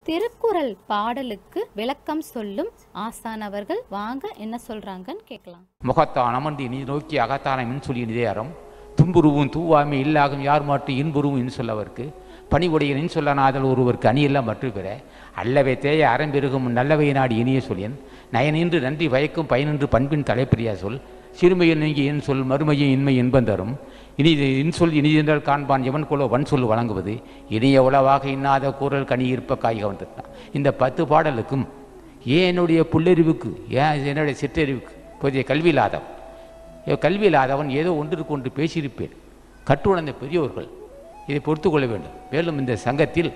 திருக்குறள் பாடலுக்கு விளக்கம் சொல்லும் ஆசான் அவர்கள் வாங்க என்ன சொல்றாங்கன்னு கேட்கலாம் முகத்தான் அமர்ந்து நீ நோக்கி அகத்தான மின் சொல்லி நிதையாரம் துன்புருவும் தூவாமை இல்லாகும் யார் மாட்டு இன்புருவும் இன் சொல்லவர்க்கு பணிவுடைய நின் சொல்லனாதல் ஒருவருக்கு அணியெல்லாம் மற்ற பெற அல்லவை தேய அறம்பெருகும் நல்லவை நாடி இனிய சொல்லியன் நயனின்று நன்றி பயக்கும் பயனின்று பண்பின் தலைப்பிரியா சொல் சிறுமையில் நீங்கி என் சொல் மறுமையும் இன்மை இன்பம் தரும் இனி இன்சொல் இனிதென்றால் காண்பான் எவன் கொலோ வன் சொல் வழங்குவது இனிய உளவாக இன்னாத கூறல் கனி இருப்ப காய்க வந்துட்டான் இந்த பத்து பாடலுக்கும் ஏன் என்னுடைய புல்லறிவுக்கு ஏன் என்னுடைய சிற்றறிவுக்கு புதிய கல்வி இல்லாதவன் ஏ- கல்வி இல்லாதவன் ஏதோ ஒன்றிற்கு ஒன்று பேசியிருப்பேன் கற்றுணர்ந்த பெரியோர்கள் இதை பொறுத்து கொள்ள வேண்டும் மேலும் இந்த சங்கத்தில்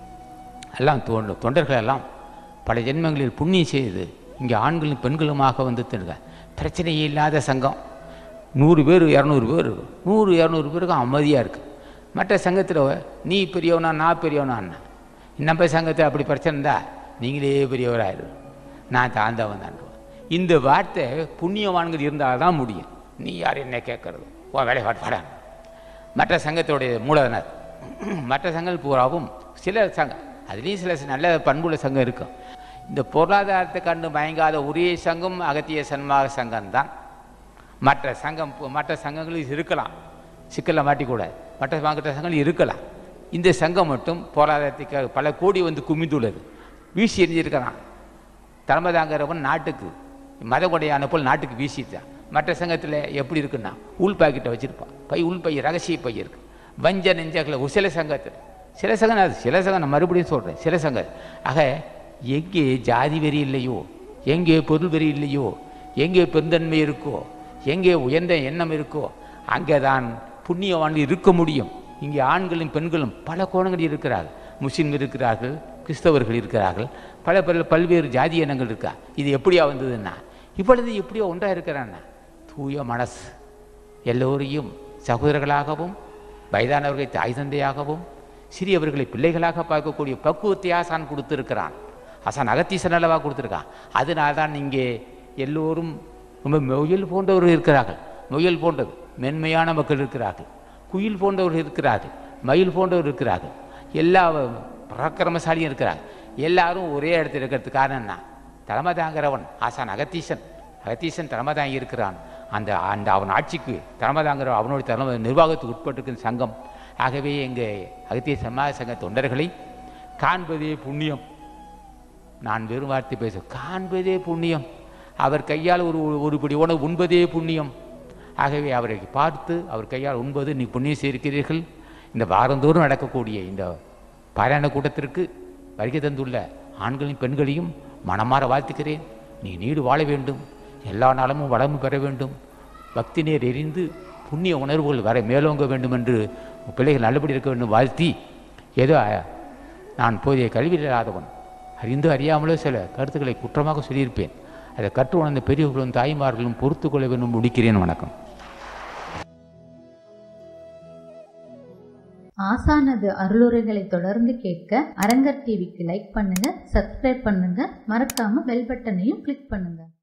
எல்லாம் தொ- தொண்டர்கள் எல்லாம் பல ஜென்மங்களில் புண்ணியம் செய்து இங்கே ஆண்களும் பெண்களுமாக வந்து திருங்க பிரச்சனையே இல்லாத சங்கம் நூறு பேர் இரநூறு பேர் இருக்கும். நூறு இரநூறு பேருக்கு அமைதியாக இருக்குது மற்ற சங்கத்தில் நீ பெரியவனா நான் பெரியவனா நம்ம சங்கத்தில் அப்படி பிரச்சனை இருந்தா நீங்களே பெரியவராயிரு நான் தாழ்ந்தவன் தான் இந்த வார்த்தை புண்ணியவான்கள் இருந்தால் தான் முடியும் நீ யார் என்ன கேட்கறது ஓ வேலை பாட மற்ற சங்கத்துடைய மூலதனர் மற்ற சங்கங்கள் பூராவும் சில சங்கம் அதுலேயும் சில நல்ல பண்புள்ள சங்கம் இருக்கும் இந்த பொருளாதாரத்தை கண்டு மயங்காத ஒரே சங்கம் அகத்திய சன்மாக சங்கம்தான் மற்ற சங்கம் மற்ற சங்கங்கள் இருக்கலாம் சிக்கலில் மாட்டிக்கூடாது மற்ற மற்ற சங்கங்கள் இருக்கலாம் இந்த சங்கம் மட்டும் பொருளாதாரத்துக்காக பல கோடி வந்து குமிந்துள்ளது வீசி எறிஞ்சிருக்கிறான் தலைமை தாங்கிறவன் நாட்டுக்கு மத கொடையை அனுப்பல் நாட்டுக்கு வீசிட்டான் மற்ற சங்கத்தில் எப்படி இருக்குன்னா உள் பாக்கெட்டை வச்சுருப்பான் பை உள் பை ரகசிய பை இருக்கு வஞ்ச நெஞ்சங்களை ஒரு சில சங்கத்தில் சில சங்கம் அது சில சங்கம் நான் மறுபடியும் சொல்கிறேன் சில சங்கம் ஆக எங்கே ஜாதி வெறி இல்லையோ எங்கே பொருள் வெறி இல்லையோ எங்கே பெருந்தன்மை இருக்கோ எங்கே உயர்ந்த எண்ணம் இருக்கோ அங்கே தான் புண்ணியவான் இருக்க முடியும் இங்கே ஆண்களும் பெண்களும் பல கோணங்கள் இருக்கிறார்கள் முஸ்லீம் இருக்கிறார்கள் கிறிஸ்தவர்கள் இருக்கிறார்கள் பல பல பல்வேறு ஜாதி இனங்கள் இருக்கா இது எப்படியா வந்ததுன்னா இப்பொழுது எப்படியோ ஒன்றாக இருக்கிறான்னா தூய மனசு எல்லோரையும் சகோதரர்களாகவும் வயதானவர்களை தாய் தந்தையாகவும் சிறியவர்களை பிள்ளைகளாக பார்க்கக்கூடிய பக்குவத்தை ஆசான் கொடுத்துருக்கிறான் ஆசான் அகத்தீசன் அல்லவா கொடுத்துருக்கான் அதனால தான் இங்கே எல்லோரும் ரொம்ப முயல் போன்றவர்கள் இருக்கிறார்கள் முயல் போன்றது மென்மையான மக்கள் இருக்கிறார்கள் குயில் போன்றவர்கள் இருக்கிறார்கள் மயில் போன்றவர் இருக்கிறார்கள் எல்லா பராக்கிரமசாலியும் இருக்கிறாங்க எல்லாரும் ஒரே இடத்துல இருக்கிறதுக்கு காரணம் என்ன தலைமை தாங்கிறவன் ஆசான் அகத்தீசன் அகத்தீசன் தலைமை தாங்கி இருக்கிறான் அந்த அந்த அவன் ஆட்சிக்கு தலைமை தாங்குற அவனுடைய தலைமை நிர்வாகத்துக்கு உட்பட்டிருக்கிற சங்கம் ஆகவே எங்கள் அகத்திய சமாஜ சங்க தொண்டர்களை காண்பதே புண்ணியம் நான் வெறும் வார்த்தை பேச காண்பதே புண்ணியம் அவர் கையால் ஒரு ஒரு பிடி உணவு உண்பதே புண்ணியம் ஆகவே அவரை பார்த்து அவர் கையால் உண்பது நீ புண்ணியம் சேர்க்கிறீர்கள் இந்த வாரந்தோறும் நடக்கக்கூடிய இந்த பாராயண கூட்டத்திற்கு வருகை தந்துள்ள ஆண்களையும் பெண்களையும் மனமாற வாழ்த்துக்கிறேன் நீ நீடு வாழ வேண்டும் எல்லா நாளமும் வளமும் பெற வேண்டும் பக்தி நேர் எரிந்து புண்ணிய உணர்வுகள் வர மேலோங்க வேண்டும் என்று உன் பிள்ளைகள் நல்லபடி இருக்க வேண்டும் வாழ்த்தி ஏதோ அஹ், நான் போதிய கல்வி இல்லாதவன் அறிந்து அறியாமலோ சில கருத்துக்களை குற்றமாக சொல்லியிருப்பேன் அதை கற்று உணர்ந்த பெரியவர்களும் தாய்மார்களும் பொறுத்து கொள்ள வேண்டும் முடிக்கிறேன் வணக்கம் ஆசானது அருளுரைகளை தொடர்ந்து கேட்க அரங்கர் டிவிக்கு லைக் பண்ணுங்க சப்ஸ்கிரைப் பண்ணுங்க மறக்காம பெல் பட்டனையும் கிளிக் பண்ணுங்க